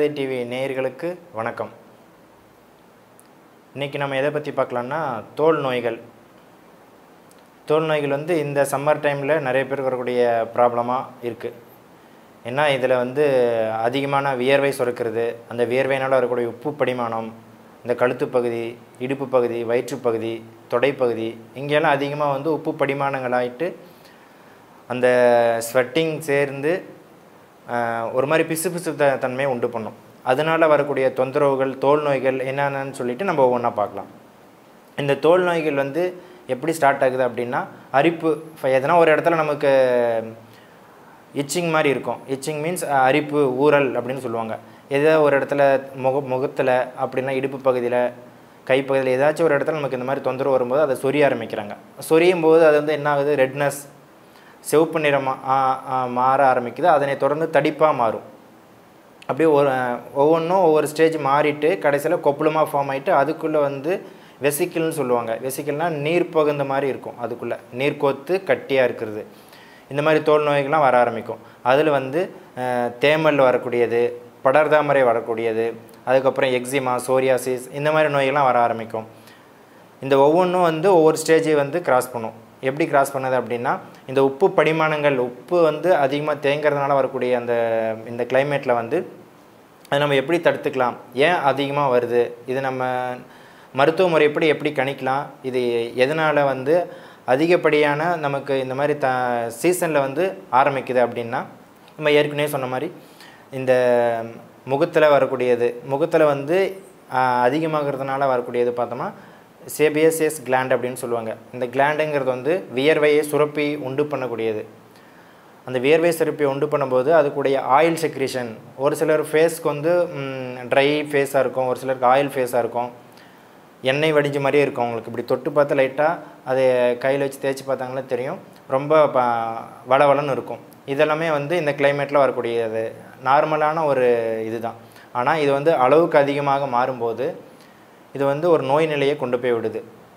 சுயமரியாதை டிவி நேயர்களுக்கு வணக்கம் இன்றைக்கி நம்ம எதை பற்றி பார்க்கலான்னா தோல் நோய்கள் தோல் நோய்கள் வந்து இந்த சம்மர் டைமில் நிறைய பேருக்கு வரக்கூடிய ப்ராப்ளமாக இருக்குது ஏன்னா இதில் வந்து அதிகமான வியர்வை சுரக்கிறது அந்த வியர்வையினால் வரக்கூடிய உப்பு படிமானம் இந்த கழுத்து பகுதி இடுப்பு பகுதி வயிற்றுப் பகுதி தொடைப்பகுதி இங்கெல்லாம் அதிகமாக வந்து உப்பு படிமானங்களாயிட்டு அந்த ஸ்வெட்டிங் சேர்ந்து ஆஹ், ஒரு மாதிரி பிசு பிசு த தன்மையை உண்டு பண்ணும் அதனால் வரக்கூடிய தொந்தரவுகள் தோல் நோய்கள் என்னென்னு சொல்லிட்டு நம்ம ஒவ்வொன்றா பார்க்கலாம் இந்த தோல் நோய்கள் வந்து எப்படி ஸ்டார்ட் ஆகுது அப்படின்னா அரிப்பு இப்ப எதனா ஒரு இடத்துல நமக்கு இச்சிங் மாதிரி இருக்கும் இச்சிங் மீன்ஸ் அரிப்பு ஊறல் அப்படின்னு சொல்லுவாங்க ஏதோ ஒரு இடத்துல முக முகத்தில் அப்படின்னா இடுப்பு பகுதியில் கைப்பகுதியில் ஏதாச்சும் ஒரு இடத்துல நமக்கு இந்த மாதிரி தொந்தரவு வரும்போது அதை சொரிய ஆரம்பிக்கிறாங்க சொரியும் போது அது வந்து என்ன ஆகுது ரெட்னஸ் சிவப்பு நிறமாக மாற ஆரம்பிக்குது அதனை தொடர்ந்து தடிப்பாக மாறும் அப்படியே ஒரு ஒவ்வொன்றும் ஒவ்வொரு ஸ்டேஜ் மாறிட்டு கடைசியில் கொப்பளமாக ஃபார்ம் ஆகிட்டு அதுக்குள்ளே வந்து வெசிக்கிள்னு சொல்லுவாங்க வெசிக்கிள்னால் நீர் பகுந்த மாதிரி இருக்கும் அதுக்குள்ளே நீர் கோத்து கட்டியாக இருக்கிறது இந்த மாதிரி தோல் நோய்கள்லாம் வர ஆரம்பிக்கும் அதில் வந்து அஹ், தேமல் வரக்கூடியது படர்தாமரை வரக்கூடியது அதுக்கப்புறம் எக்ஸிமா சோரியாசிஸ் இந்த மாதிரி நோய்கள்லாம் வர ஆரம்பிக்கும் இந்த ஒவ்வொன்றும் வந்து ஒவ்வொரு ஸ்டேஜை வந்து கிராஸ் பண்ணும் எப்படி கிராஸ் பண்ணுது அப்படின்னா இந்த உப்பு படிமானங்கள் உப்பு வந்து அதிகமாக தேங்கிறதுனால வரக்கூடிய அந்த இந்த கிளைமேட்டில் வந்து அதை நம்ம எப்படி தடுத்துக்கலாம் ஏன் அதிகமாக வருது இது நம்ம மருத்துவ முறைப்படி எப்படி கணிக்கலாம் இது எதனால் வந்து அதிகப்படியான நமக்கு இந்த மாதிரி த சீசனில் வந்து ஆரம்பிக்குது அப்படின்னா நம்ம ஏற்கனவே சொன்ன மாதிரி இந்த முகத்தில் வரக்கூடியது முகத்தில் வந்து ஆஹ், அதிகமாகிறதுனால வரக்கூடியது பார்த்தோமா சேபியசியஸ் கிளாண்ட் அப்படின்னு சொல்லுவாங்க இந்த கிளாண்டுங்கிறது வந்து வியர்வையை சுரப்பி உண்டு பண்ணக்கூடியது அந்த வியர்வை சுரப்பி உண்டு பண்ணும்போது அதுக்குடைய ஆயில் செக்ரீஷன் ஒரு சிலர் ஃபேஸ்க்கு வந்து ட்ரை ஃபேஸாக இருக்கும் ஒரு சிலருக்கு ஆயில் ஃபேஸாக இருக்கும் எண்ணெய் வடிஞ்ச மாதிரியே இருக்கும் அவங்களுக்கு இப்படி தொட்டு பார்த்து லைட்டாக அதை கையில் வச்சு தேய்ச்சி பார்த்தாங்களே தெரியும் ரொம்ப ப வளவளன்னு இருக்கும் இதெல்லாமே வந்து இந்த கிளைமேட்டில் வரக்கூடியது நார்மலான ஒரு இதுதான் ஆனால் இது வந்து அளவுக்கு அதிகமாக மாறும்போது இது வந்து ஒரு நோய் நிலையை கொண்டு போய் விடுது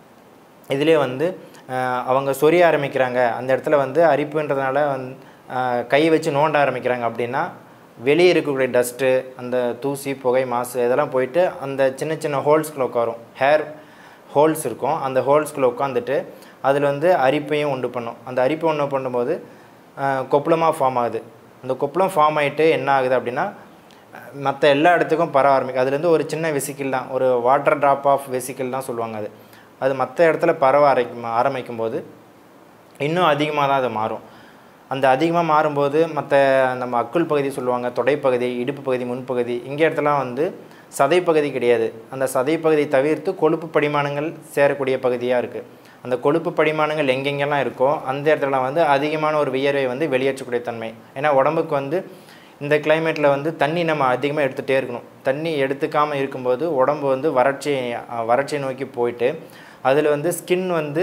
இதிலே வந்து அஹ், அவங்க சொரிய ஆரம்பிக்கிறாங்க அந்த இடத்துல வந்து அரிப்புன்றதுனால வந்து அஹ், கை வச்சு நோண்ட ஆரம்பிக்கிறாங்க அப்படின்னா வெளியே இருக்கக்கூடிய டஸ்ட்டு அந்த தூசி புகை மாசு இதெல்லாம் போயிட்டு அந்த சின்ன சின்ன ஹோல்ஸ்குள்ளே உட்காரும் ஹேர் ஹோல்ஸ் இருக்கும் அந்த ஹோல்ஸ்குள்ளே உட்காந்துட்டு அதில் வந்து அரிப்பையும் உண்டு பண்ணும் அந்த அரிப்பை உண்டு பண்ணும்போது கொப்பளமாக ஃபார்ம் ஆகுது அந்த கொப்பளம் ஃபார்ம் ஆகிட்டு என்ன ஆகுது அப்படின்னா மற்ற எல்லா இடத்துக்கும் பரவ ஆரம்பிக்கும் அதுலேருந்து ஒரு சின்ன வெசிக்கிள் தான் ஒரு வாட்டர் ட்ராப் ஆஃப் வெசிக்கிள் தான் சொல்லுவாங்க அது அது மற்ற இடத்துல பரவ ஆரம்பிக்கும் ஆரம்பிக்கும் போது இன்னும் அதிகமாக தான் அது மாறும் அந்த அதிகமாக மாறும்போது மற்ற நம்ம அக்குள் பகுதி சொல்லுவாங்க தொடைப்பகுதி இடுப்பு பகுதி முன்பகுதி இங்கே இடத்துலாம் வந்து சதைப்பகுதி கிடையாது அந்த சதைப்பகுதி தவிர்த்து கொழுப்பு படிமானங்கள் சேரக்கூடிய பகுதியாக இருக்குது அந்த கொழுப்பு படிமானங்கள் எங்கெங்கெல்லாம் இருக்கோ அந்த இடத்துல வந்து அதிகமான ஒரு வியர்வை வந்து வெளியேற்றக்கூடிய தன்மை ஏன்னா உடம்புக்கு வந்து இந்த கிளைமேட்டில் வந்து தண்ணி நம்ம அதிகமாக எடுத்துகிட்டே இருக்கணும் தண்ணி எடுத்துக்காமல் இருக்கும்போது உடம்பு வந்து வறட்சி அஹ், வறட்சியை நோக்கி போயிட்டு அதில் வந்து ஸ்கின் வந்து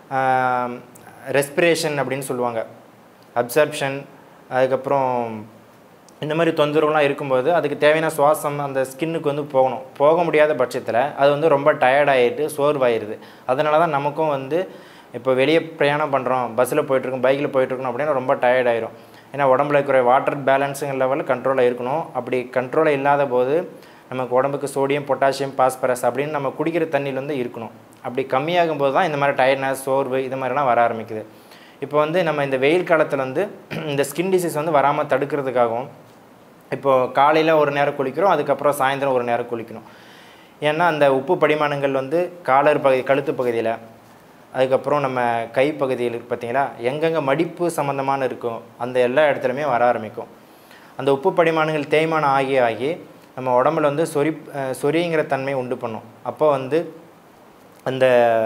ரெஸ்பிரேஷன் அப்படின்னு சொல்லுவாங்க அப்சர்ப்ஷன் அதுக்கப்புறம் இந்த மாதிரி தொந்தரவுலாம் இருக்கும்போது அதுக்கு தேவையான சுவாசம் அந்த ஸ்கின்னுக்கு வந்து போகணும் போக முடியாத பட்சத்தில் அது வந்து ரொம்ப டயர்டாகிட்டு சோர்வாயிருது அதனால தான் நமக்கும் வந்து இப்போ வெளியே பிரயாணம் பண்ணுறோம் பஸ்ஸில் போயிட்டுருக்கோம் பைக்கில் போயிட்டுருக்கணும் அப்படின்னா ரொம்ப டயர்ட் ஆயிரும் ஏன்னா உடம்புல இருக்கிற வாட்டர் பேலன்ஸுங்கிற லெவலில் கண்ட்ரோலில் இருக்கணும் அப்படி கண்ட்ரோலில் இல்லாத போது நமக்கு உடம்புக்கு சோடியம் பொட்டாசியம் பாஸ்பரஸ் அப்படின்னு நம்ம குடிக்கிற தண்ணியில் வந்து இருக்கணும் அப்படி கம்மியாகும் போது தான் இந்த மாதிரி டயர்ட்னஸ் சோர்வு இது மாதிரிலாம் வர ஆரம்பிக்குது இப்போ வந்து நம்ம இந்த வெயில் காலத்தில் வந்து இந்த ஸ்கின் டிசீஸ் வந்து வராமல் தடுக்கிறதுக்காகவும் இப்போது காலையில் ஒரு நேரம் குளிக்கிறோம் அதுக்கப்புறம் சாயந்தரம் ஒரு நேரம் குளிக்கணும் ஏன்னா அந்த உப்பு படிமானங்கள் வந்து காலர் பகுதி கழுத்து பகுதியில் அதுக்கப்புறம் நம்ம கை பகுதியில் இருக்கு பார்த்தீங்களா எங்கெங்கே மடிப்பு சம்மந்தமான இருக்கும் அந்த எல்லா இடத்துலையுமே வர ஆரம்பிக்கும் அந்த உப்பு படிமானங்கள் தேய்மானம் ஆகி ஆகி நம்ம உடம்புல வந்து சொறி அஹ் சொறிங்கிற தன்மை உண்டு பண்ணும் அப்போ வந்து அந்த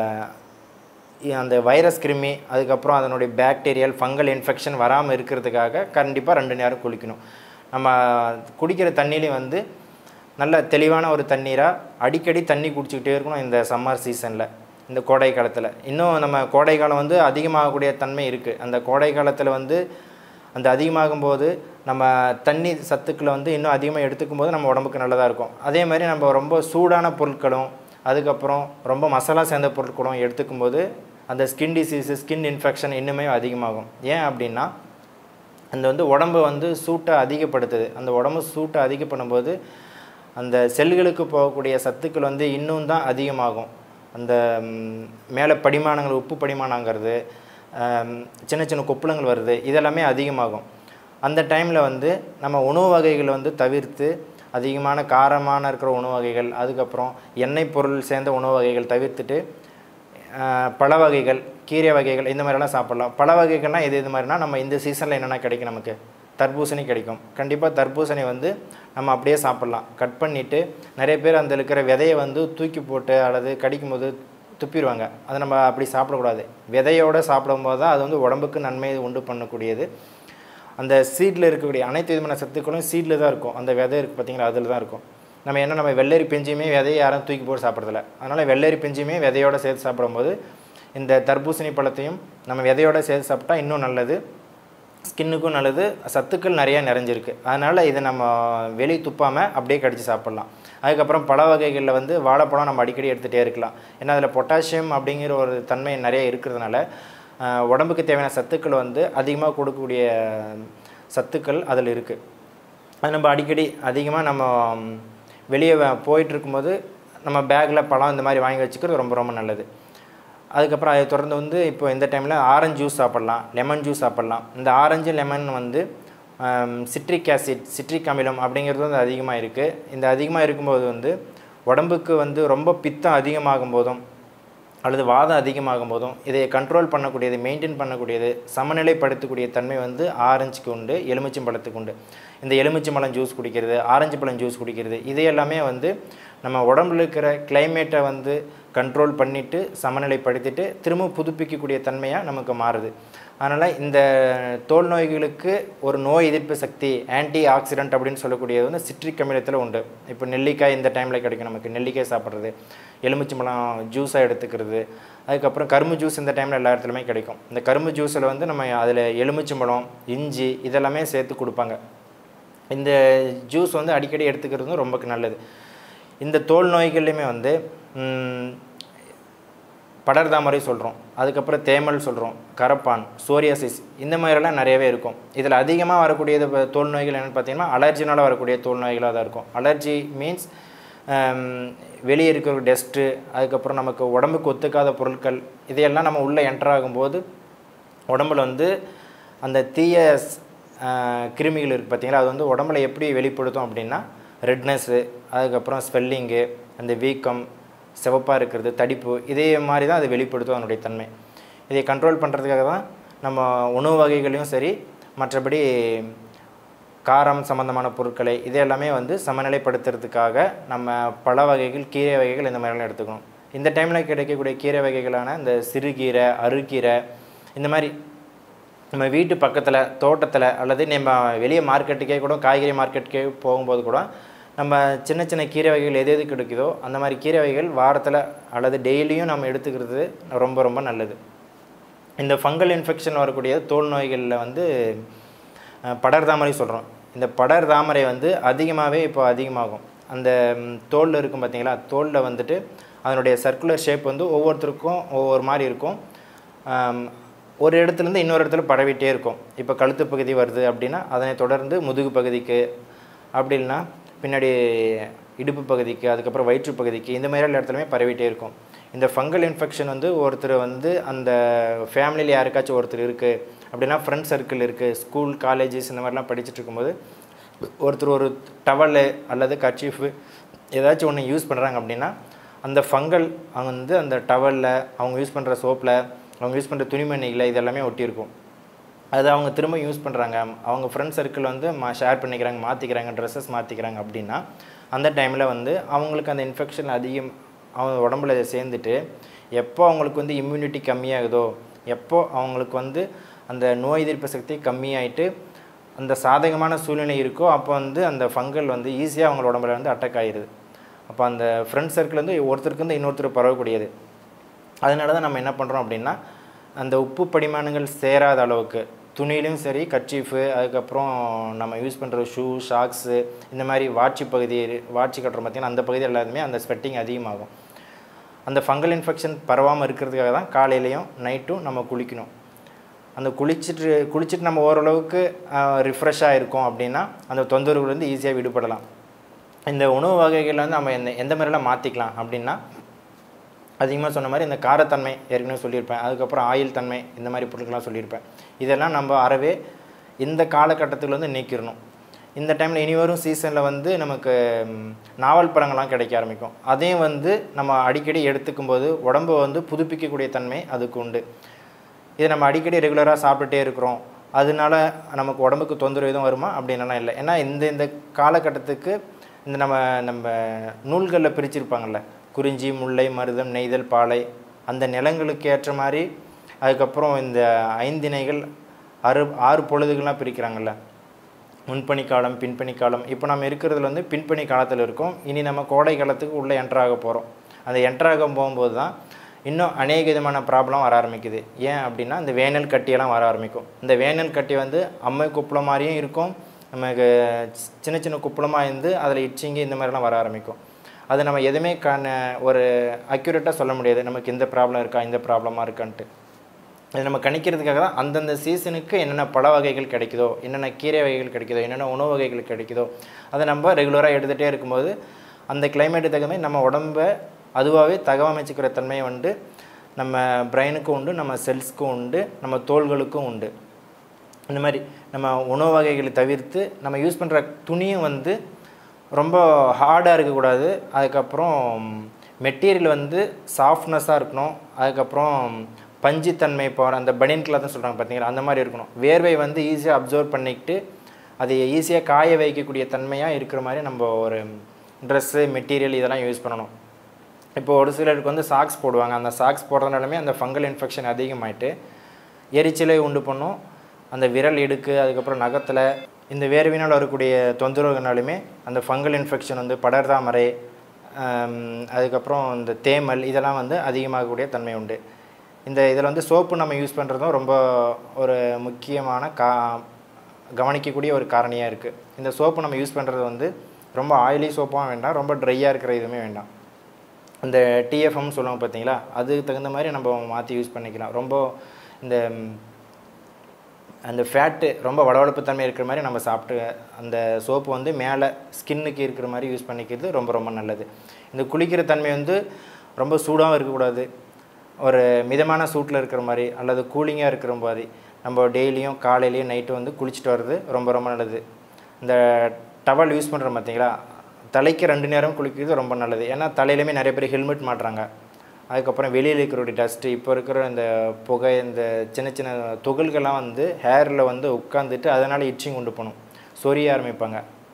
அந்த வைரஸ் கிருமி அதுக்கப்புறம் அதனுடைய பாக்டீரியல் ஃபங்கல் இன்ஃபெக்ஷன் வராமல் இருக்கிறதுக்காக கண்டிப்பாக ரெண்டு நேரம் குளிக்கணும் நம்ம குடிக்கிற தண்ணியிலையும் வந்து நல்ல தெளிவான ஒரு தண்ணீராக அடிக்கடி தண்ணி குடிச்சிக்கிட்டே இருக்கணும் இந்த சம்மர் சீசனில் இந்த கோடை காலத்தில் இன்னும் நம்ம கோடை காலம் வந்து அதிகமாகக்கூடிய தன்மை இருக்குது அந்த கோடை காலத்தில் வந்து அந்த அதிகமாகும் போது நம்ம தண்ணி சத்துக்களை வந்து இன்னும் அதிகமாக எடுத்துக்கும் போது நம்ம உடம்புக்கு நல்லதாக இருக்கும் அதே மாதிரி நம்ம ரொம்ப சூடான பொருட்களும் அதுக்கப்புறம் ரொம்ப மசாலா சேர்ந்த பொருட்களும் எடுத்துக்கும் போது அந்த ஸ்கின் டிசீஸு ஸ்கின் இன்ஃபெக்ஷன் இன்னுமே அதிகமாகும் ஏன் அப்படின்னா அந்த வந்து உடம்பு வந்து சூட்டை அதிகப்படுத்துது அந்த உடம்பு சூட்டை அதிகம் பண்ணும்போது அந்த செல்களுக்கு போகக்கூடிய சத்துக்கள் வந்து இன்னும் தான் அதிகமாகும் அந்த ம், மேலே படிமானங்கள் உப்பு படிமானங்கிறது ஆம், சின்ன சின்ன கொப்புளங்கள் வருது இதெல்லாமே அதிகமாகும் அந்த டைமில் வந்து நம்ம உணவு வகைகளை வந்து தவிர்த்து அதிகமான காரமான இருக்கிற உணவு வகைகள் அதுக்கப்புறம் எண்ணெய் பொருள் சேர்ந்த உணவு வகைகள் தவிர்த்துட்டு ஆஹ், பழ வகைகள் கீரை வகைகள் இந்த மாதிரிலாம் சாப்பிட்லாம் பழ வகைகள்னால் எது இது மாதிரினா நம்ம இந்த சீசனில் என்னென்ன கிடைக்கும் நமக்கு தர்பூசணி கிடைக்கும் கண்டிப்பாக தர்பூசணி வந்து நம்ம அப்படியே சாப்பிட்லாம் கட் பண்ணிவிட்டு நிறைய பேர் அந்த இருக்கிற விதையை வந்து தூக்கி போட்டு அல்லது கடிக்கும்போது துப்பிடுவாங்க அதை நம்ம அப்படி சாப்பிடக்கூடாது விதையோடு சாப்பிடும்போது தான் அது வந்து உடம்புக்கு நன்மையை உண்டு பண்ணக்கூடியது அந்த சீடில் இருக்கக்கூடிய அனைத்து விதமான சத்துக்களும் சீடில் தான் இருக்கும் அந்த விதை இருக்குது பார்த்தீங்களா அதில் தான் இருக்கும் நம்ம என்ன நம்ம வெள்ளரி பிஞ்சுமே விதையை யாரும் தூக்கி போட்டு சாப்பிட்றதில்ல அதனால் வெள்ளரி பிஞ்சுமே விதையோட சேர்த்து சாப்பிடும்போது இந்த தர்பூசணி பழத்தையும் நம்ம விதையோட சேர்த்து சாப்பிட்டா இன்னும் நல்லது ஸ்கின்னுக்கும் நல்லது சத்துக்கள் நிறைய நிறைஞ்சிருக்கு அதனால் இதை நம்ம வெளியே துப்பாமல் அப்படியே கடிச்சு சாப்பிட்லாம் அதுக்கப்புறம் பழ வகைகளில் வந்து வாழைப்பழம் நம்ம அடிக்கடி எடுத்துகிட்டே இருக்கலாம் ஏன்னா அதில் பொட்டாசியம் அப்படிங்கிற ஒரு தன்மை நிறைய இருக்கிறதுனால ஆஹ், உடம்புக்கு தேவையான சத்துக்கள் வந்து அதிகமாக கொடுக்கக்கூடிய சத்துக்கள் அதில் இருக்குது அது நம்ம அடிக்கடி அதிகமாக நம்ம ம், வெளியே வ- போயிட்டு இருக்கும்போது நம்ம பேக்கில் பழம் இந்த மாதிரி வாங்கி வச்சுக்கிறது ரொம்ப ரொம்ப நல்லது அதுக்கப்புறம் அதை தொடர்ந்து வந்து இப்போ இந்த டைமில் ஆரஞ்சு ஜூஸ் சாப்பிட்லாம் லெமன் ஜூஸ் சாப்பிட்லாம் இந்த ஆரஞ்சு லெமன் வந்து சிட்ரிக் ஆசிட் சிட்ரிக் அமிலம் அப்படிங்கிறது வந்து அதிகமாக இருக்குது இந்த அதிகமாக இருக்கும்போது வந்து உடம்புக்கு வந்து ரொம்ப பித்தம் அதிகமாகும் போதும் அல்லது வாதம் அதிகமாகும் போதும் இதை கண்ட்ரோல் பண்ணக்கூடியது மெயின்டைன் பண்ணக்கூடியது சமநிலைப்படுத்தக்கூடிய தன்மை வந்து ஆரஞ்சுக்கு உண்டு எலுமிச்சம்பழத்துக்கு உண்டு இந்த எலுமிச்சம்பழம் ஜூஸ் குடிக்கிறது ஆரஞ்சு பழம் ஜூஸ் குடிக்கிறது இது எல்லாமே வந்து நம்ம உடம்புல இருக்கிற கிளைமேட்டை வந்து கண்ட்ரோல் பண்ணிவிட்டு சமநிலைப்படுத்திட்டு திரும்ப புதுப்பிக்கக்கூடிய தன்மையாக நமக்கு மாறுது அதனால் இந்த தோல் நோய்களுக்கு ஒரு நோய் எதிர்ப்பு சக்தி ஆன்டி ஆக்சிடென்ட் அப்படின்னு சொல்லக்கூடியது வந்து சிட்ரிக் அமிலத்தில் உண்டு இப்போ நெல்லிக்காய் இந்த டைமில் கிடைக்கும் நமக்கு நெல்லிக்காய் சாப்பிட்றது எலுமிச்சம்பழம் ஜூஸாக எடுத்துக்கிறது அதுக்கப்புறம் கரும்பு ஜூஸ் இந்த டைமில் எல்லா இடத்துலையுமே கிடைக்கும் இந்த கரும்பு ஜூஸில் வந்து நம்ம அதில் எலுமிச்சம்பழம் இஞ்சி இதெல்லாமே சேர்த்து கொடுப்பாங்க இந்த ஜூஸ் வந்து அடிக்கடி எடுத்துக்கிறது ரொம்ப நல்லது இந்த தோல் நோய்கள்லையுமே வந்து ம், படர்தாமரை சொல்கிறோம் அதுக்கப்புறம் தேமல் சொல்கிறோம் கரப்பான் சோரியாசிஸ் இந்த மாதிரிலாம் நிறையவே இருக்கும் இதில் அதிகமாக வரக்கூடியது இப்ப தோல் நோய்கள் என்னென்னு பார்த்தீங்கன்னா அலர்ஜினால் வரக்கூடிய தோல் நோய்களாக தான் இருக்கும் அலர்ஜி மீன்ஸ் வெளியே இருக்கிற டஸ்ட்டு அதுக்கப்புறம் நமக்கு உடம்புக்கு ஒத்துக்காத பொருட்கள் இதையெல்லாம் நம்ம உள்ளே என்டர் ஆகும்போது உடம்புல வந்து அந்த தீய ஸ்- ஆஹ் கிருமிகள் இருக்குது பார்த்தீங்களா அது வந்து உடம்புல எப்படி வெளிப்படுத்தும் அப்படின்னா ரெட்னஸ்ஸு அதுக்கப்புறம் ஸ்வெல்லிங்கு அந்த வீக்கம் சிவப்பாக இருக்கிறது தடிப்பு இதே மாதிரி தான் அது வெளிப்படுத்தும் அதனுடைய தன்மை இதை கண்ட்ரோல் பண்ணுறதுக்காக தான் நம்ம உணவு வகைகளையும் சரி மற்றபடி காரம் சம்பந்தமான பொருட்களை இது எல்லாமே வந்து சமநிலைப்படுத்துறதுக்காக நம்ம பழ வகைகள் கீரை வகைகள் இந்த மாதிரிலாம் எடுத்துக்கணும் இந்த டைமில் கிடைக்கக்கூடிய கீரை வகைகளான இந்த சிறுகீரை அருகீரை இந்த மாதிரி நம்ம வீட்டு பக்கத்தில் தோட்டத்தில் அல்லது நம்ம வெளியே மார்க்கெட்டுக்கே கூட காய்கறி மார்க்கெட்டுக்கே போகும்போது கூட நம்ம சின்ன சின்ன கீரை வகைகள் எது எது கிடைக்குதோ அந்த மாதிரி கீரை வகைகள் வாரத்தில் அல்லது டெய்லியும் நம்ம எடுத்துக்கிறது ரொம்ப ரொம்ப நல்லது இந்த ஃபங்கல் இன்ஃபெக்ஷன் வரக்கூடிய தோல் நோய்களில் வந்து அஹ், படர்தாமரை சொல்கிறோம் இந்த படர்தாமரை வந்து அதிகமாகவே இப்போ அதிகமாகும் அந்த ம், தோல்ல இருக்கும் பார்த்தீங்களா தோலில் வந்துட்டு அதனுடைய சர்க்குலர் ஷேப் வந்து ஒவ்வொருத்தருக்கும் ஒவ்வொரு மாதிரி இருக்கும் ஆம், ஒரு இடத்துலேருந்து இன்னொரு இடத்துல பரவிட்டே இருக்கும் இப்போ கழுத்து பகுதி வருது அப்படின்னா அதனை தொடர்ந்து முதுகு பகுதிக்கு அப்படி இல்லைன்னா பின்னாடி இடுப்பு பகுதிக்கு அதுக்கப்புறம் வயிற்று பகுதிக்கு இந்த மாதிரி இடத்துலையுமே பரவிட்டே இருக்கும் இந்த ஃபங்கல் இன்ஃபெக்ஷன் வந்து ஒருத்தர் வந்து அந்த ஃபேமிலியில் யாருக்காச்சும் ஒருத்தர் இருக்குது அப்படின்னா ஃப்ரெண்ட் சர்க்கிள் இருக்குது ஸ்கூல் காலேஜஸ் இந்த மாதிரிலாம் படிச்சுட்டு இருக்கும்போது ஒருத்தர் ஒரு டவலு அல்லது கர்ச்சீஃபு ஏதாச்சும் ஒன்று யூஸ் பண்ணுறாங்க அப்படின்னா அந்த ஃபங்கல் அவங்க வந்து அந்த டவலில் அவங்க யூஸ் பண்ணுற சோப்பில் அவங்க யூஸ் பண்ணுற துணிமணிகளை இதெல்லாமே ஒட்டியிருக்கும் அது அவங்க திரும்ப யூஸ் பண்ணுறாங்க அவங்க ஃப்ரெண்ட் சர்க்கிள் வந்து மா ஷேர் பண்ணிக்கிறாங்க மாற்றிக்கிறாங்க ட்ரெஸ்ஸஸ் மாற்றிக்கிறாங்க அப்படின்னா அந்த டைமில் வந்து அவங்களுக்கு அந்த இன்ஃபெக்ஷன் அதிகம் அவங்க உடம்புல சேர்ந்துட்டு எப்போ அவங்களுக்கு வந்து இம்யூனிட்டி கம்மியாகுதோ எப்போ அவங்களுக்கு வந்து அந்த நோய் எதிர்ப்பு சக்தி கம்மியாயிட்டு அந்த சாதகமான சூழ்நிலை இருக்கோ அப்போ வந்து அந்த ஃபங்கல் வந்து ஈஸியாக அவங்களோட உடம்புல வந்து அட்டாக் ஆகிடுது அப்போ அந்த ஃப்ரெண்ட் சர்க்கிள் வந்து ஒருத்தருக்கு வந்து இன்னொருத்தர் பரவக்கூடியது அதனால தான் நம்ம என்ன பண்ணுறோம் அப்படின்னா அந்த உப்பு படிமானங்கள் சேராத அளவுக்கு துணியிலையும் சரி கர்ச்சீஃபு அதுக்கப்புறம் நம்ம யூஸ் பண்ணுற ஷூ ஷாக்ஸு இந்த மாதிரி வாட்சி பகுதி வாட்சி கட்டுறோம் பார்த்தீங்கன்னா அந்த பகுதி எல்லாத்துமே அந்த ஸ்வெட்டிங் அதிகமாகும் அந்த ஃபங்கல் இன்ஃபெக்ஷன் பரவாமல் இருக்கிறதுக்காக தான் காலையிலையும் நைட்டும் நம்ம குளிக்கணும் அந்த குளிச்சுட்டு குளிச்சுட்டு நம்ம ஓரளவுக்கு ரிஃப்ரெஷ்ஷாக இருக்கோம் அப்படின்னா அந்த தொந்தரவுலேருந்து ஈஸியாக விடுபடலாம் இந்த உணவு வகைகளில் வந்து நம்ம எந்த எந்த மாதிரிலாம் மாற்றிக்கலாம் அப்படின்னா அதிகமாக சொன்ன மாதிரி இந்த காரத்தன்மை ஏற்கனவே சொல்லியிருப்பேன் அதுக்கப்புறம் ஆயில் தன்மை இந்த மாதிரி பொருட்கள்லாம் சொல்லியிருப்பேன் இதெல்லாம் நம்ம அறவே இந்த காலகட்டத்தில் வந்து நீக்கிடணும் இந்த டைமில் இனி வரும் சீசனில் வந்து நமக்கு ம், நாவல் பழங்கள்லாம் கிடைக்க ஆரம்பிக்கும் அதையும் வந்து நம்ம அடிக்கடி எடுத்துக்கும் போது உடம்பை வந்து புதுப்பிக்கக்கூடிய தன்மை அதுக்கு உண்டு இதை நம்ம அடிக்கடி ரெகுலராக சாப்பிட்டுட்டே இருக்கிறோம் அதனால நமக்கு உடம்புக்கு தொந்தரவு எதுவும் வருமா அப்படின்லாம் இல்லை ஏன்னா இந்த இந்த காலகட்டத்துக்கு இந்த நம்ம நம்ம நூல்களில் பிரிச்சிருப்பாங்கல்ல குறிஞ்சி முல்லை மருதம் நெய்தல் பாலை அந்த நிலங்களுக்கு ஏற்ற மாதிரி அதுக்கப்புறம் இந்த ஐந்திணைகள் ஆறு ஆறு பொழுதுகள்லாம் பிரிக்கிறாங்கல்ல முன்பனி காலம் பின்பனி காலம் இப்போ நம்ம இருக்கிறதுல வந்து பின்பனி காலத்தில் இருக்கோம் இனி நம்ம கோடை காலத்துக்கு உள்ளே என்ட்ராக போகிறோம் அந்த என்ட்ராக போகும்போது தான் இன்னும் அநேக விதமான ப்ராப்ளம் வர ஆரம்பிக்குது ஏன் அப்படின்னா இந்த வேனல் கட்டியெல்லாம் வர ஆரம்பிக்கும் இந்த வேனல் கட்டி வந்து அம்மை குப்பளம் மாதிரியும் இருக்கும் நமக்கு சி- சின்ன சின்ன குப்பளமாக இருந்து அதில் இச்சிங்க இந்த மாதிரிலாம் வர ஆரம்பிக்கும் அது நம்ம எதுவுமே காண ஒரு அக்யூரேட்டாக சொல்ல முடியாது நமக்கு இந்த ப்ராப்ளம் இருக்கா இந்த ப்ராப்ளமாக இருக்கான்ட்டு இது நம்ம கணிக்கிறதுக்காக தான் அந்தந்த சீசனுக்கு என்னென்ன பழ வகைகள் கிடைக்குதோ என்னென்ன கீரை வகைகள் கிடைக்குதோ என்னென்ன உணவு வகைகள் கிடைக்குதோ அதை நம்ம ரெகுலராக எடுத்துகிட்டே இருக்கும்போது அந்த கிளைமேட்டு தகுந்த மாதிரி நம்ம உடம்ப அதுவாகவே தகவமைச்சிக்கிற தன்மையை வந்து நம்ம பிரெயினுக்கும் உண்டு நம்ம செல்ஸ்க்கும் உண்டு நம்ம தோள்களுக்கும் உண்டு இந்த மாதிரி நம்ம உணவு வகைகளை தவிர்த்து நம்ம யூஸ் பண்ணுற துணியும் வந்து ரொம்ப ஹார்டாக இருக்கக்கூடாது அதுக்கப்புறம் மெட்டீரியல் வந்து சாஃப்ட்னஸாக இருக்கணும் அதுக்கப்புறம் பஞ்சுத்தன்மை போகிற அந்த பனியன் கிளாத்னு சொல்கிறாங்க பார்த்தீங்களா அந்த மாதிரி இருக்கணும் வேர்வை வந்து ஈஸியாக அப்சர்வ் பண்ணிக்கிட்டு அதை ஈஸியாக காய வைக்கக்கூடிய தன்மையாக இருக்கிற மாதிரி நம்ம ஒரு ட்ரெஸ்ஸு மெட்டீரியல் இதெல்லாம் யூஸ் பண்ணணும் இப்போ ஒரு சிலருக்கு வந்து சாக்ஸ் போடுவாங்க அந்த சாக்ஸ் போடுறதுனாலுமே அந்த ஃபங்கல் இன்ஃபெக்ஷன் அதிகமாயிட்டு எரிச்சலை உண்டு பண்ணும் அந்த விரல் இடுக்கு அதுக்கப்புறம் நகத்தில் இந்த வேர்வினால் வரக்கூடிய தொந்தரவுனாலுமே அந்த ஃபங்கல் இன்ஃபெக்ஷன் வந்து படர்தாமரை ஆம், அதுக்கப்புறம் இந்த தேமல் இதெல்லாம் வந்து அதிகமாகக்கூடிய தன்மை உண்டு இந்த இதில் வந்து சோப்பு நம்ம யூஸ் பண்ணுறதும் ரொம்ப ஒரு முக்கியமான கா கவனிக்கக்கூடிய ஒரு காரணியாக இருக்குது இந்த சோப்பு நம்ம யூஸ் பண்ணுறது வந்து ரொம்ப ஆயிலி சோப்பாகவும் வேண்டாம் ரொம்ப ட்ரையாக இருக்கிற இதுவுமே வேண்டாம் இந்த டிஎஃப்எம் சொல்லுவாங்க பார்த்தீங்களா அதுக்கு தகுந்த மாதிரி நம்ம மாற்றி யூஸ் பண்ணிக்கலாம் ரொம்ப இந்த ம், அந்த ஃபேட்டு ரொம்ப வளவளப்பு தன்மை இருக்கிற மாதிரி நம்ம சாப்பிட்டு அந்த சோப்பு வந்து மேலே ஸ்கின்னுக்கு இருக்கிற மாதிரி யூஸ் பண்ணிக்கிறது ரொம்ப ரொம்ப நல்லது இந்த குளிக்கிற தன்மை வந்து ரொம்ப சூடாகவும் இருக்கக்கூடாது ஒரு மிதமான சூட்டில் இருக்கிற மாதிரி அல்லது கூலிங்காக இருக்கிற மாதிரி நம்ம டெய்லியும் காலையிலையும் நைட்டு வந்து குளிச்சுட்டு வர்றது ரொம்ப ரொம்ப நல்லது இந்த டவல் யூஸ் பண்ணுறோம் பார்த்தீங்களா தலைக்கு ரெண்டு நேரம் குளிக்கிறது ரொம்ப நல்லது ஏன்னா தலையிலுமே நிறைய பேர் ஹெல்மெட் மாட்டுறாங்க அதுக்கப்புறம் வெளியில் இருக்கிற டஸ்ட்டு இப்போ இருக்கிற இந்த புகை இந்த சின்ன சின்ன துகள்கள்லாம் வந்து ஹேரில் வந்து உட்காந்துட்டு அதனால் இச்சிங் உண்டு பண்ணும் சொரிய ஆரம்பிப்பாங்க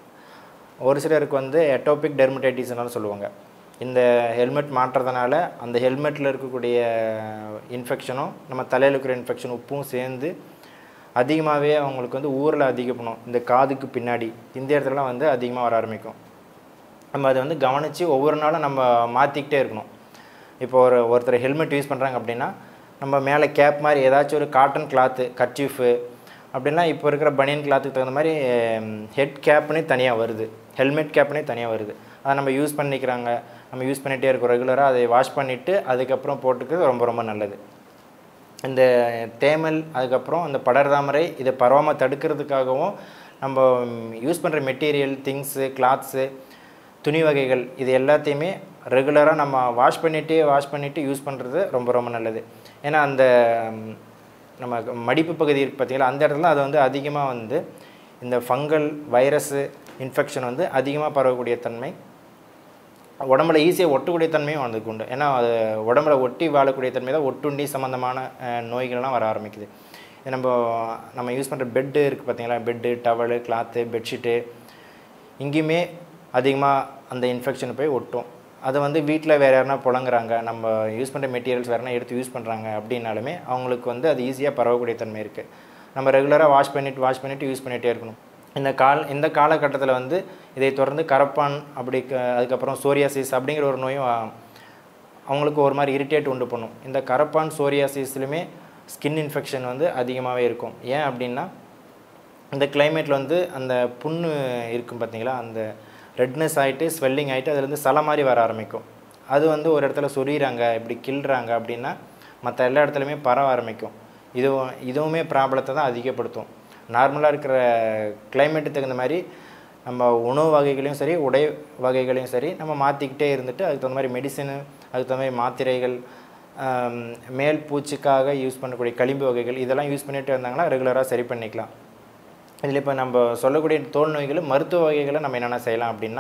ஒரு சிலருக்கு வந்து எட்டோபிக் டெர்மடைட்டிஸ்னாலும் சொல்லுவாங்க இந்த ஹெல்மெட் மாட்டுறதுனால அந்த ஹெல்மெட்டில் இருக்கக்கூடிய இன்ஃபெக்ஷனும் நம்ம தலையில் இருக்கிற இன்ஃபெக்ஷன் உப்பும் சேர்ந்து அதிகமாகவே அவங்களுக்கு வந்து ஊரில் அதிகப்படும் இந்த காதுக்கு பின்னாடி இந்த இடத்துலலாம் வந்து அதிகமாக வர ஆரம்பிக்கும் நம்ம அதை வந்து கவனித்து ஒவ்வொரு நாளும் நம்ம மாற்றிக்கிட்டே இருக்கணும் இப்போ ஒரு ஒருத்தர் ஹெல்மெட் யூஸ் பண்ணுறாங்க அப்படின்னா நம்ம மேலே கேப் மாதிரி ஏதாச்சும் ஒரு காட்டன் கிளாத்து கர்ச்சீஃபு அப்படின்னா இப்போ இருக்கிற பனியன் கிளாத்துக்கு தகுந்த மாதிரி ஹெட் கேப்னே தனியாக வருது ஹெல்மெட் கேப்னே தனியாக வருது அதை நம்ம யூஸ் பண்ணிக்கிறாங்க நம்ம யூஸ் பண்ணிகிட்டே இருக்கோம் ரெகுலராக அதை வாஷ் பண்ணிவிட்டு அதுக்கப்புறம் போட்டுக்கிறது ரொம்ப ரொம்ப நல்லது இந்த தேமல் அதுக்கப்புறம் அந்த படர்தாமரை இதை பரவாமல் தடுக்கிறதுக்காகவும் நம்ம யூஸ் பண்ணுற மெட்டீரியல் திங்ஸு கிளாத்ஸு துணி வகைகள் இது எல்லாத்தையுமே ரெகுலராக நம்ம வாஷ் பண்ணிகிட்டே வாஷ் பண்ணிவிட்டு யூஸ் பண்ணுறது ரொம்ப ரொம்ப நல்லது ஏன்னா அந்த ம், நம்ம மடிப்பு பகுதி இருக்கு பார்த்தீங்களா அந்த இடத்துல அது வந்து அதிகமாக வந்து இந்த ஃபங்கல் வைரஸு இன்ஃபெக்ஷன் வந்து அதிகமாக பரவக்கூடிய தன்மை உடம்புல ஈஸியாக ஒட்டக்கூடிய தன்மையும் அதுக்கு உண்டு ஏன்னா அது உடம்புல ஒட்டி வாழக்கூடிய தன்மை தான் ஒட்டுண்ணி சம்மந்தமான அஹ், நோய்கள்லாம் வர ஆரம்பிக்குது இது நம்ம நம்ம யூஸ் பண்ணுற பெட்டு இருக்குது பார்த்தீங்களா பெட்டு டவலு கிளாத்து பெட்ஷீட்டு இங்கேயுமே அதிகமாக அந்த இன்ஃபெக்ஷன் போய் ஒட்டும் அதை வந்து வீட்டில் வேறு யாருனா புழங்குறாங்க நம்ம யூஸ் பண்ணுற மெட்டீரியல்ஸ் வேறுனா எடுத்து யூஸ் பண்ணுறாங்க அப்படின்னாலுமே அவங்களுக்கு வந்து அது ஈஸியாக பரவக்கூடிய தன்மை இருக்குது நம்ம ரெகுலராக வாஷ் பண்ணிவிட்டு வாஷ் பண்ணிவிட்டு யூஸ் பண்ணிகிட்டே இருக்கணும் இந்த கால் இந்த காலகட்டத்தில் வந்து இதை தொடர்ந்து கரப்பான் அப்படி க- அதுக்கப்புறம் சோரியாசிஸ் அப்படிங்கிற ஒரு நோயும் ஆ, அவங்களுக்கு ஒரு மாதிரி இரிட்டேட் உண்டு பண்ணும் இந்த கரப்பான் சோரியாசிஸ்லையுமே ஸ்கின் இன்ஃபெக்ஷன் வந்து அதிகமாகவே இருக்கும் ஏன் அப்படின்னா இந்த கிளைமேட்டில் வந்து அந்த புண்ணு இருக்கும் பார்த்தீங்களா அந்த ரெட்னஸ் ஆகிட்டு ஸ்வெல்லிங் ஆகிட்டு அதுலேருந்து சலை மாதிரி வர ஆரம்பிக்கும் அது வந்து ஒரு இடத்துல சொரியிறாங்க இப்படி கிள்றாங்க அப்படின்னா மற்ற எல்லா இடத்துலையுமே பரவ ஆரம்பிக்கும் இதுவும் இதுவுமே ப்ராப்ளத்தை தான் அதிகப்படுத்தும் நார்மலாக இருக்கிற கிளைமேட்டுக்கு தகுந்த மாதிரி நம்ம உணவு வகைகளையும் சரி உடை வகைகளையும் சரி நம்ம மாற்றிக்கிட்டே இருந்துட்டு அதுக்கு தகுந்த மாதிரி மெடிசனு அதுக்கு தகுந்த மாதிரி மாத்திரைகள் ஆம், மேல் பூச்சிக்காக யூஸ் பண்ணக்கூடிய களிம்பு வகைகள் இதெல்லாம் யூஸ் பண்ணிட்டு வந்தாங்கன்னா ரெகுலராக சரி பண்ணிக்கலாம் இதில் இப்போ நம்ம சொல்லக்கூடிய தோல் நோய்கள் மருத்துவ வகைகளை நம்ம என்னென்ன செய்யலாம் அப்படின்னா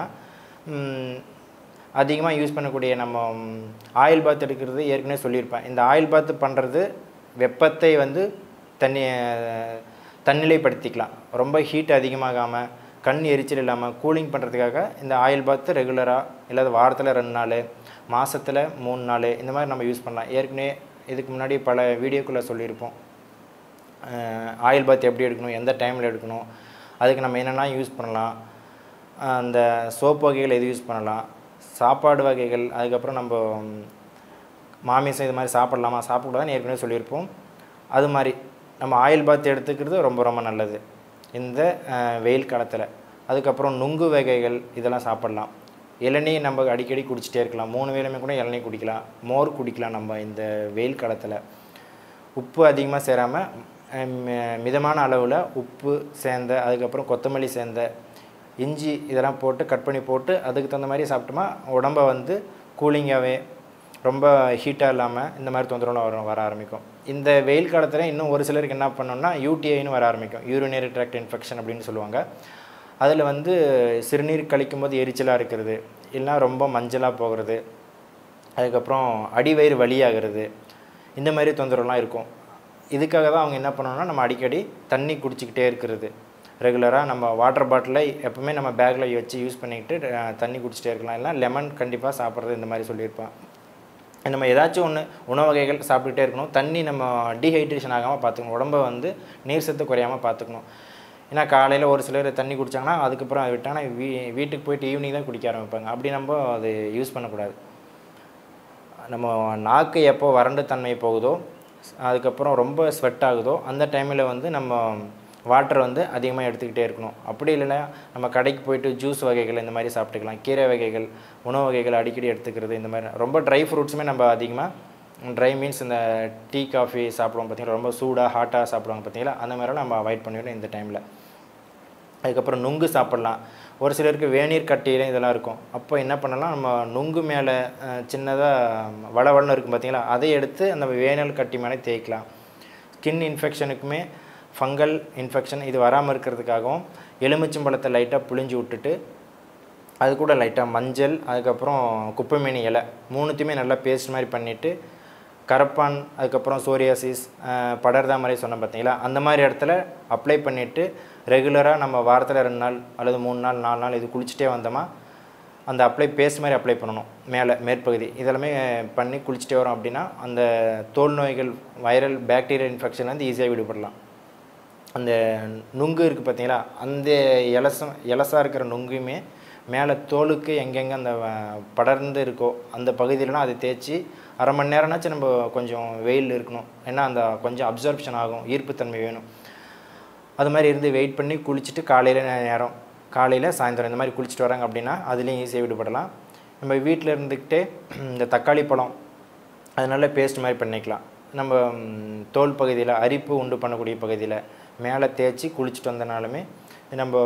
அதிகமாக யூஸ் பண்ணக்கூடிய நம்ம ஆயில் பாத் எடுக்கிறது ஏற்கனவே சொல்லியிருப்பேன் இந்த ஆயில் பாத் பண்ணுறது வெப்பத்தை வந்து தண்ணி தன்னிலைப்படுத்திக்கலாம் ரொம்ப ஹீட் அதிகமாகாமல் கண் எரிச்சல் இல்லாமல் கூலிங் பண்ணுறதுக்காக இந்த ஆயில் பாத் ரெகுலராக இல்லாத வாரத்தில் ரெண்டு நாள் மாதத்தில் மூணு நாள் இந்த மாதிரி நம்ம யூஸ் பண்ணலாம் ஏற்கனவே இதுக்கு முன்னாடி பல வீடியோக்குள்ளே சொல்லியிருப்போம் ஆயில் பாத் எப்படி எடுக்கணும் எந்த டைமில் எடுக்கணும் அதுக்கு நம்ம என்னென்ன யூஸ் பண்ணலாம் அந்த சோப் வகைகள் எது யூஸ் பண்ணலாம் சாப்பாடு வகைகள் அதுக்கப்புறம் நம்ம ம், மாமிசம் இது மாதிரி சாப்பிடலாமா சாப்பிடக்கூடாதுன்னு ஏற்கனவே சொல்லியிருப்போம் அது மாதிரி நம்ம ஆயில் பாத் எடுத்துக்கிறது ரொம்ப ரொம்ப நல்லது இந்த அஹ், வெயில் காலத்தில் அதுக்கப்புறம் நுங்கு வகைகள் இதெல்லாம் சாப்பிடலாம் இளநீ நம்ம அடிக்கடி குடிச்சிட்டே இருக்கலாம் மூணு வேளையுமே கூட இளநீ குடிக்கலாம் மோர் குடிக்கலாம் நம்ம இந்த வெயில் காலத்தில் உப்பு அதிகமாக சேராமல் மிதமான அளவில் உப்பு சேர்ந்த அதுக்கப்புறம் கொத்தமல்லி சேர்ந்த இஞ்சி இதெல்லாம் போட்டு கட் பண்ணி போட்டு அதுக்கு தகுந்த மாதிரி சாப்பிட்டோமா உடம்ப வந்து கூலிங்காகவே ரொம்ப ஹீட்டாக இல்லாமல் இந்த மாதிரி தொந்தரவுலாம் வரும் வர ஆரம்பிக்கும் இந்த வெயில் காலத்தில் இன்னும் ஒரு சிலருக்கு என்ன பண்ணோம்னா யூடிஐன்னு வர ஆரம்பிக்கும் யூரினரி ட்ராக்ட் இன்ஃபெக்ஷன் அப்படின்னு சொல்லுவாங்க அதில் வந்து சிறுநீர் கழிக்கும் போது எரிச்சலாக இருக்கிறது இல்லைனா ரொம்ப மஞ்சளாக போகிறது அதுக்கப்புறம் அடிவயிறு வலியாகிறது இந்த மாதிரி தொந்தரவுலாம் இருக்கும் இதுக்காக தான் அவங்க என்ன பண்ணணும்னா நம்ம அடிக்கடி தண்ணி குடிச்சிக்கிட்டே இருக்கிறது ரெகுலராக நம்ம வாட்டர் பாட்டிலை எப்பவுமே நம்ம பேக்கில் வச்சு யூஸ் பண்ணிக்கிட்டு அஹ், தண்ணி குடிச்சிட்டே இருக்கலாம் இல்லைனா லெமன் கண்டிப்பாக சாப்பிட்றது இந்த மாதிரி சொல்லியிருப்பான் நம்ம ஏதாச்சும் ஒன்று உணவு வகைகள் சாப்பிட்டுட்டே இருக்கணும் தண்ணி நம்ம டீஹைட்ரேஷன் ஆகாமல் பார்த்துக்கணும் உடம்ப வந்து நீர் சத்து குறையாமல் பார்த்துக்கணும் ஏன்னா காலையில் ஒரு சிலர் தண்ணி குடித்தாங்கன்னா அதுக்கப்புறம் அதை விட்டாங்கன்னா வீ வீட்டுக்கு போயிட்டு ஈவினிங் தான் குடிக்க ஆரம்பிப்பாங்க அப்படி நம்ம அது யூஸ் பண்ணக்கூடாது நம்ம நாக்கு எப்போ வறண்டு தன்மை போகுதோ அதுக்கப்புறம் ரொம்ப ஸ்வெட் ஆகுதோ அந்த டைமில் வந்து நம்ம வாட்டர் வந்து அதிகமாக எடுத்துக்கிட்டே இருக்கணும் அப்படி இல்லைன்னா நம்ம கடைக்கு போயிட்டு ஜூஸ் வகைகள் இந்த மாதிரி சாப்பிட்டுக்கலாம் கீரை வகைகள் உணவு வகைகள் அடிக்கடி எடுத்துக்கிறது இந்த மாதிரி ரொம்ப ட்ரை ஃப்ரூட்ஸுமே நம்ம அதிகமாக ட்ரை மீன்ஸ் இந்த டீ காஃபி சாப்பிடுவோம் பார்த்தீங்களா ரொம்ப சூடாக ஹாட்டாக சாப்பிடுவாங்க பார்த்தீங்களா அந்த மாதிரிலாம் நம்ம அவாய்ட் பண்ணிடணும் இந்த டைமில் அதுக்கப்புறம் நுங்கு சாப்பிட்லாம் ஒரு சிலருக்கு வேநீர் கட்டியில இதெல்லாம் இருக்கும் அப்போ என்ன பண்ணலாம் நம்ம நுங்கு மேலே சின்னதாக வளவளன்னு இருக்கும் பார்த்தீங்களா அதை எடுத்து அந்த வேனல் கட்டி மேலே தேய்க்கலாம் ஸ்கின் இன்ஃபெக்ஷனுக்குமே ஃபங்கல் இன்ஃபெக்ஷன் இது வராமல் இருக்கிறதுக்காகவும் எலுமிச்சம்பழத்தை லைட்டாக புழிஞ்சு விட்டுட்டு அது கூட லைட்டாக மஞ்சள் அதுக்கப்புறம் குப்பைமேனி இலை மூணுத்தையுமே நல்லா பேஸ்ட் மாதிரி பண்ணிவிட்டு கரப்பான் அதுக்கப்புறம் சோரியாசிஸ் படர்தா மாதிரி சொன்னேன் பார்த்தீங்களா அந்த மாதிரி இடத்துல அப்ளை பண்ணிவிட்டு ரெகுலராக நம்ம வாரத்தில் ரெண்டு நாள் அல்லது மூணு நாள் நாலு நாள் இது குளிச்சுட்டே வந்தோமா அந்த அப்ளை பேஸ்ட் மாதிரி அப்ளை பண்ணணும் மேலே மேற்பகுதி இதெல்லாமே பண்ணி குளிச்சுட்டே வரோம் அப்படின்னா அந்த தோல் நோய்கள் வைரல் பாக்டீரியல் இன்ஃபெக்ஷன்லேருந்து ஈஸியாக விடுபடலாம் அந்த நுங்கு இருக்குது பார்த்தீங்களா அந்த இலசம் இலசாக இருக்கிற நுங்குமே மேலே தோலுக்கு எங்கெங்கே அந்த வ- படர்ந்து இருக்கோ அந்த பகுதியிலலாம் அதை தேய்ச்சி அரை மணி நேரம்னாச்சும் நம்ம கொஞ்சம் வெயில் இருக்கணும் ஏன்னா அந்த கொஞ்சம் அப்சர்ப்ஷன் ஆகும் ஈர்ப்புத்தன்மை வேணும் அது மாதிரி இருந்து வெயிட் பண்ணி குளிச்சுட்டு காலையில் நேரம் காலையில் சாயந்தரம் இந்த மாதிரி குளிச்சுட்டு வராங்க அப்படின்னா அதுலேயும் ஈஸியாக விடுபடலாம் நம்ம வீட்டில் இருந்துக்கிட்டே இந்த தக்காளி பழம் அது நல்ல பேஸ்ட் மாதிரி பண்ணிக்கலாம் நம்ம ம், தோல் பகுதியில் அரிப்பு உண்டு பண்ணக்கூடிய பகுதியில் மேலே தேய்ச்சி குளிச்சுட்டு வந்தனாலுமே நம்ம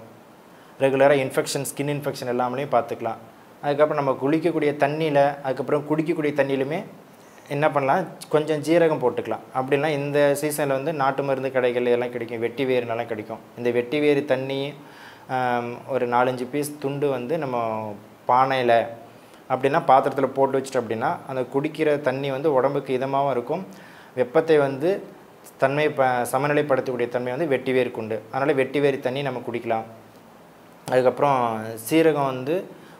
ரெகுலராக இன்ஃபெக்ஷன் ஸ்கின் இன்ஃபெக்ஷன் எல்லாமலையும் பார்த்துக்கலாம் அதுக்கப்புறம் நம்ம குளிக்கக்கூடிய தண்ணியில் அதுக்கப்புறம் குடிக்கக்கூடிய தண்ணியிலுமே என்ன பண்ணலாம் கொஞ்சம் ஜீரகம் போட்டுக்கலாம் அப்படின்னா இந்த சீசனில் வந்து நாட்டு மருந்து கடைகள் எல்லாம் கிடைக்கும் வெட்டி வேறுனெல்லாம் கிடைக்கும் இந்த வெட்டி வேறு தண்ணி ஆம், ஒரு நாலஞ்சு பீஸ் துண்டு வந்து நம்ம பானையில் அப்படின்னா பாத்திரத்தில் போட்டு வச்சுட்டு அப்படின்னா அந்த குடிக்கிற தண்ணி வந்து உடம்புக்கு இதமாகவும் இருக்கும் வெப்பத்தை வந்து தன்மை ப சமநிலைப்படுத்தக்கூடிய தன்மை வந்து வெட்டி வேர் கொண்டு அதனால் வெட்டி வேர் தண்ணி நம்ம குடிக்கலாம் அதுக்கப்புறம் சீரகம் வந்து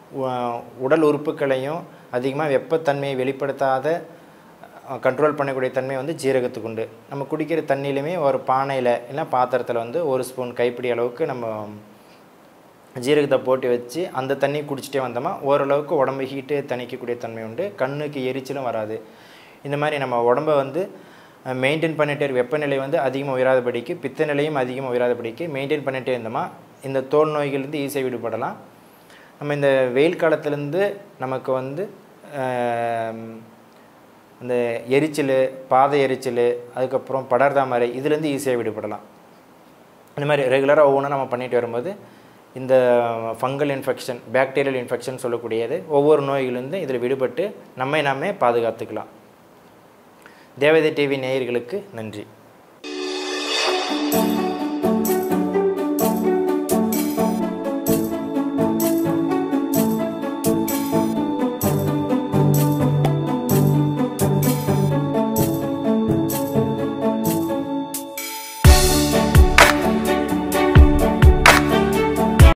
உ- உடல் உறுப்புகளையும் அதிகமாக வெப்பத்தன்மையை வெளிப்படுத்தாத கண்ட்ரோல் பண்ணக்கூடிய தன்மை வந்து ஜீரகத்துக்கு உண்டு நம்ம குடிக்கிற தண்ணியிலுமே ஒரு பானையில் இல்லை பாத்திரத்தில் வந்து ஒரு ஸ்பூன் கைப்பிடி அளவுக்கு நம்ம ஜீரகத்தை போட்டு வச்சு அந்த தண்ணி குடிச்சிட்டே வந்தோமா ஓரளவுக்கு உடம்பு ஹீட்டு தணிக்கக்கூடிய தன்மை உண்டு கண்ணுக்கு எரிச்சலும் வராது இந்த மாதிரி நம்ம உடம்பை வந்து மெயின்டைன் பண்ணிட்டே இருக்க வெப்பநிலை வந்து அதிகமாக உயராதபடிக்கு பித்த நிலையும் அதிகமாக உயராதபடிக்கு மெயின்டைன் பண்ணிட்டே இருந்தோமா இந்த தோல் நோய்கள்லேருந்து ஈஸியாக விடுபடலாம் நம்ம இந்த வெயில் காலத்துலேருந்து நமக்கு வந்து ஆம், இந்த எரிச்சல் பாதை எரிச்சல் அதுக்கப்புறம் படர்தாமரை இதுலேருந்து ஈஸியாக விடுபடலாம் இந்த மாதிரி ரெகுலராக ஒவ்வொன்றும் நம்ம பண்ணிட்டு வரும்போது இந்த ஃபங்கல் இன்ஃபெக்ஷன் பாக்டீரியல் இன்ஃபெக்ஷன் சொல்லக்கூடியது ஒவ்வொரு நோய்களிலிருந்து இதில் விடுபட்டு நம்மை நாமே பாதுகாத்துக்கலாம் தேவதை டிவி நேயர்களுக்கு நன்றி